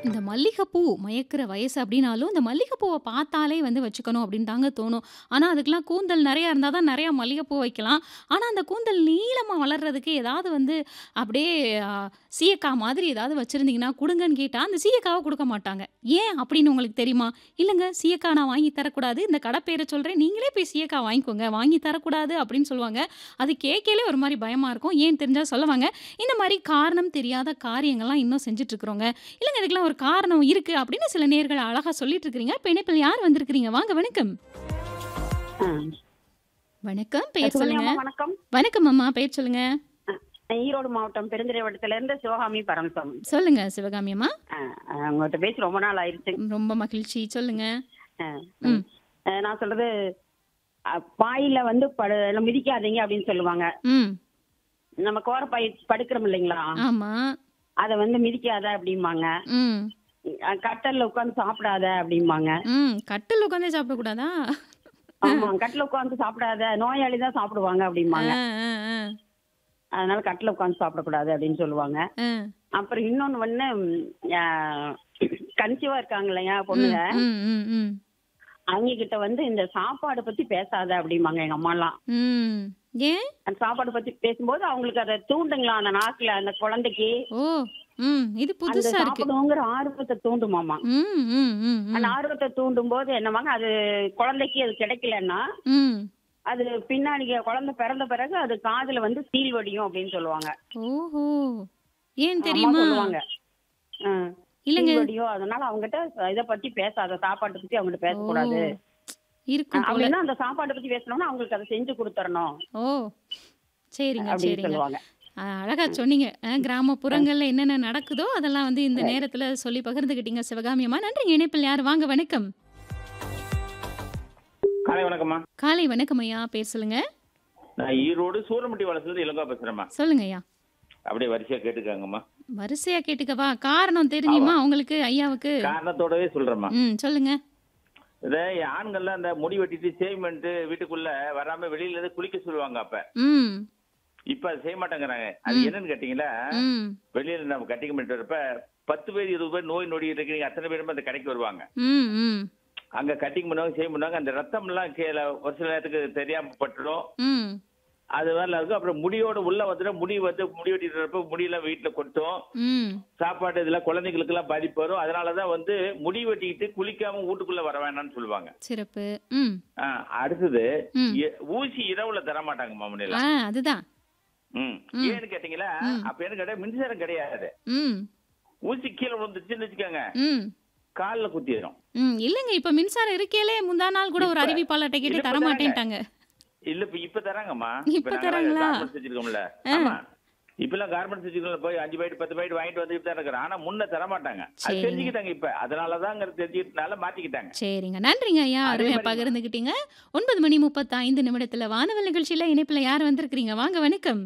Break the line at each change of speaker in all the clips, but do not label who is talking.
இந்த மல்லிகைப்பூ மயக்கிற வயசு அப்படின்னாலும், இந்த மல்லிகைப்பூவ பார்த்தாலே வந்து வச்சுக்கணும் அப்படின்னு தாங்க தோணும். ஆனா, அதுக்கெல்லாம் கூந்தல் நெறையா இருந்தா தான் நெறையா மல்லிகைப்பூ வைக்கலாம். ஆனா, அந்த கூந்தல் நீளமா வளர்றதுக்கு ஏதாவது வந்து அப்படியே அ சீயக்கா மாதிரி ஏதாவது வச்சிருந்தீங்கன்னா குடுங்கன்னு கேட்டா, அந்த சீயக்காவ குடுக்க மாட்டாங்க. ஏன் அப்படின்னு உங்களுக்கு தெரியுமா? இல்லங்க சீயக்கா நான் வாங்கி தரக்கூடாது. இந்த கடை பேர சொல்றேன். நீங்களே போய் சீயக்கா வாங்கிக்கோங்க. வாங்கி தரக்கூடாது அப்படின்னு சொல்லுவாங்க. அது கேட்கையிலே ஒரு மாரி பயமா இருக்கும். ஏன் தெரிஞ்சா சொல்லுவாங்க. இந்த மாரி காரணம் தெரியாத காரியங்கள்லாம் இன்னும் செஞ்சுட்டு இருக்கிறோங்க. இல்லங்க இதுக்கெல்லாம் ஒரு காரணம் இருக்கு அப்படின்னு சில நேயர்கள் அழகா சொல்லிட்டு இருக்கிறீங்க. இப்ப இணைப்பில் யார் வந்திருக்கிறீங்க? வாங்க வணக்கம்.
ஆ.
வணக்கம். பெயர்
சுகன்யா
சொல்லுங்க.
அம்மா வணக்கம்.
வணக்கம் அம்மா. பெயர் சொல்லுங்க.
அ ஈரோடு மாவட்டம் பெருந்துறை வட்டத்துல இருந்து சிவகாமி பரமசாமி.
சொல்லுங்க சிவகாமி அம்மா.
ஆ, ஆ, உங்ககிட்ட பேசி ரொம்ப நாள் ஆயிருச்சு.
ரொம்ப மகிழ்ச்சி. சொல்லுங்க.
ஆ,
ம்.
ஆ, நான் சொல்றது அ, பாயில வந்து படு மிதிக்காதீங்க அப்படின்னு சொல்லுவாங்க.
ம்.
நம்ம கோரப்பாய் படுக்கிறோம் இல்லைங்களா?
ஆமா.
அத வந்து மிதிக்காத அப்படிம்பாங்க.
ம்.
அ, கட்டல்ல உட்கார்ந்து சாப்பிடாத அப்படிம்பாங்க.
ம். கட்டில்ல உட்காந்தே சாப்பிடக்கூடாதா?
ஆமா கட்டில உட்கார்ந்து சாப்பிடாத நோயாளி தான் சாப்பிடுவாங்க
ஆ,
அப்படிம்பாங்க.
ஆ, ஆ.
அதனால கட்டில உட்கார்ந்து சாப்பிடக்கூடாது அப்படின்னு சொல்லுவாங்க.
ஆ.
அப்புறம் இன்னொன்னு வந்து கன்சீவா இருக்காங்க இல்லையா
ம்,
பொண்ணுங்க
ம், ம், ம்.
அவங்க கிட்ட வந்து இந்த சாப்பாடு பத்தி பேசாத அப்படிம்பாங்க எங்க அம்மா எல்லாம்
ம். ஏன்?
அந்த சாப்பாடு பத்தி பேசும்போது அவங்களுக்கு அதை தூண்டுங்களா அந்த நாக்குல அந்த குழந்தைக்கு
ஓ! ம். இது
அந்த
புதுசா இருக்கு.
சாப்பிடுவோங்கிற ஆர்வத்தை தூண்டுமாமா
ம், ம், ம்,
அந்த
ம்.
ஆர்வத்தை தூண்டும் போது என்னவாங்க அது குழந்தைக்கு அது கிடைக்கலன்னா
ம்.
அது பின்னாடி குழந்தை பிறந்த பிறகு அது காதுல வந்து சீல் வடியும் அப்படின்னு சொல்லுவாங்க
ஓஹோ! ஏன்
அம்மா
தெரியுமா?
சொல்லுவாங்க ஆ,
இல்லங்க.
சீல் வடியும் அதனால அவங்ககிட்ட இத பத்தி பேசாத சாப்பாட்டை பத்தி அவங்ககிட்ட
ஓ!
பேசக்கூடாது
இருக்கும் போல.
அப்படின்னா அந்த சாப்பாட்டை பத்தி பேசணும்னா அவங்களுக்கு அதை செஞ்சு கொடுத்துறணும்
ஓ! சரிங்க,
அப்படின்னு
சரிங்க.
சொல்லுவாங்க
அ அழகா சொன்னீங்க. அ கிராமப்புறங்கள்ல என்னென்ன நடக்குதோ, அதெல்லாம் வந்து இந்த நேரத்துல சொல்லி பகிர்ந்துக்கிட்டீங்க சிவகாமி அம்மா. நன்றிங்க. இணைப்பில் யார்? வாங்க வணக்கம்.
காலை வணக்கம்மா
காலை வணக்கம் ஐயா. பேர் சொல்லுங்க.
நான் ஈரோடு சூரமட்டி வளசுலேருந்து இளங்கா பேசுறேம்மா
சொல்லுங்க ஐயா.
அப்படியே வரிசையா கேட்டுக்காங்கம்மா
வரிசையா கேட்டுக்கவா? காரணம் தெரியுமா உங்களுக்கு ஐயாவுக்கு?
காரணத்தோடவே சொல்றேம்மா
ம். சொல்லுங்க.
இத ஆண்கள்லாம் அந்த முடி வெட்டிட்டு சேவ் பண்ணிட்டு வீட்டுக்குள்ள வராம வெளியில இருந்து குளிக்க சொல்லுவாங்க அப்ப
ம்.
இப்ப அதை செய்ய மாட்டேங்கிறாங்க அது
ம்.
என்னன்னு கேட்டீங்களா
ம்.
வெளியில நம்ம கட்டிங் பண்ணிட்டு வரப்ப பத்து பேர் இருபது பேர் நோய் நொடி இருக்கிறீங்க அத்தனை பேருமே அந்த கடைக்கு வருவாங்க
ம். ம்.
அங்க கட்டிங் பண்ணுவாங்க சேவ் பண்ணுவாங்க அந்த ரத்தம் எல்லாம் கீழே ஒரு சில நேரத்துக்கு தெரியாம பட்டுடும்
ம்.
அது வேற இருக்கும் அப்புறம் முடியோட உள்ள வந்துடும் முடி வந்து முடி வெட்டிட்டு வரப்ப முடியெல்லாம் வீட்டுல கொட்டும்
ம்.
சாப்பாடு இதெல்லாம் குழந்தைங்களுக்கு எல்லாம் பாதிப்பு வரும் அதனாலதான் வந்து முடி வெட்டிக்கிட்டு குளிக்காம வீட்டுக்குள்ள வர வேணாம்னு சொல்லுவாங்க
சிறப்பு. ம்.
ஆ, அடுத்தது
ம்.
எ- ஊசி இரவுல தர மாட்டாங்க
ஆ
மாமனில
அதுதான்.
ம்
ம்.
ஏன்னு கேட்டீங்களா
ம்.
அப்ப என்ன கேட்டா மின்சாரம் கிடையாது
ம்.
ஊசி கீழே விழுந்துச்சுன்னு வச்சுக்கோங்க
ம்.
கால்ல குத்திடும்
ம். இல்லங்க இப்ப மின்சாரம் இருக்கேலே முந்தா நாள் கூட ஒரு
இப்ப-
அறிவிப்பாளர்ட்ட கேட்டு
இப்ப
தர
தராங்க.
மாட்டேன்ட்டாங்க.
இல்ல இப்ப இப்ப தராங்கம்மா
இப்ப தராங்களா?
கார்மெண்ட்ஸ் வச்சிருக்கோம்ல
ஆ.
ஆமா இப்ப எல்லாம் கார்மெண்ட்ஸ் வச்சிருக்கோம்ல போய் அஞ்சு பாயிண்ட் பத்து பாயிண்ட் வாங்கிட்டு வந்துட்டு தான் இருக்கிறேன் ஆனா முன்ன தர மாட்டாங்க அது
சரிங்க.
தெரிஞ்சுக்கிட்டாங்க இப்ப அதனாலதான் தெரிஞ்சுக்கிட்டனால மாத்திக்கிட்டாங்க
சரிங்க. நன்றிங்க ஐயா.
அதே
அருமையா
மாதிரி-
பகிர்ந்துக்கிட்டீங்க. 9 மணி 35 நிமிடத்துல வானவல் நிகழ்ச்சியில இணைப்புல யார் வந்திருக்கிறீங்க? வாங்க வணக்கம்.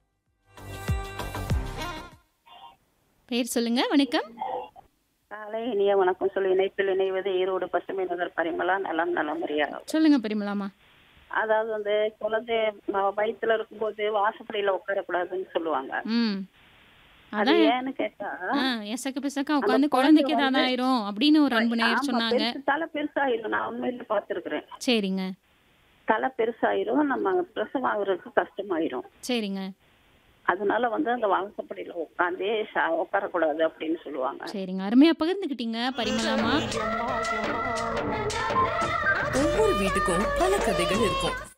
பெயர் சொல்லுங்க. வணக்கம்.
காலை இனிய வணக்கம் சொல்லி இணைப்பில் இணைவது ஈரோடு பசுமை நகர் பரிமளா நலம் நலமுறையா
சொல்லுங்க பரிமளாமா.
அதாவது வந்து குழந்தை ம- வயித்துல இருக்கும்போது வாசப்படியில உட்காரக்கூடாதுன்னு சொல்லுவாங்க
ம்.
அது
அதான்
ஏன்னு கேட்டா
ஆ எசக்கு பிசக்கா
அந்த
உட்காந்து
குழந்தை
குழந்தைக்கு
வந்து-
ஏதாவது ஆயிரும் அப்படின்னு ஒரு அன்பு நேயர்
ஆமா,
சொன்னாங்க.
பெருசு தலை பெருசாயிரும் நான் உண்மையில பார்த்திருக்கிறேன்
சரிங்க.
தலை பெருசாயிரும் நம்ம பிரசவம் ஆகுறதுக்கு கஷ்டமாயிரும்
சரிங்க.
அதனால வந்து அந்த வாசப்படியில உட்காந்தே உட்காரக்கூடாது அப்படின்னு சொல்லுவாங்க
சரிங்க. அருமையா பகிர்ந்துக்கிட்டீங்க பரிமளாமா.
ஒவ்வொரு வீட்டுக்கும் பல கதைகள் இருக்கும்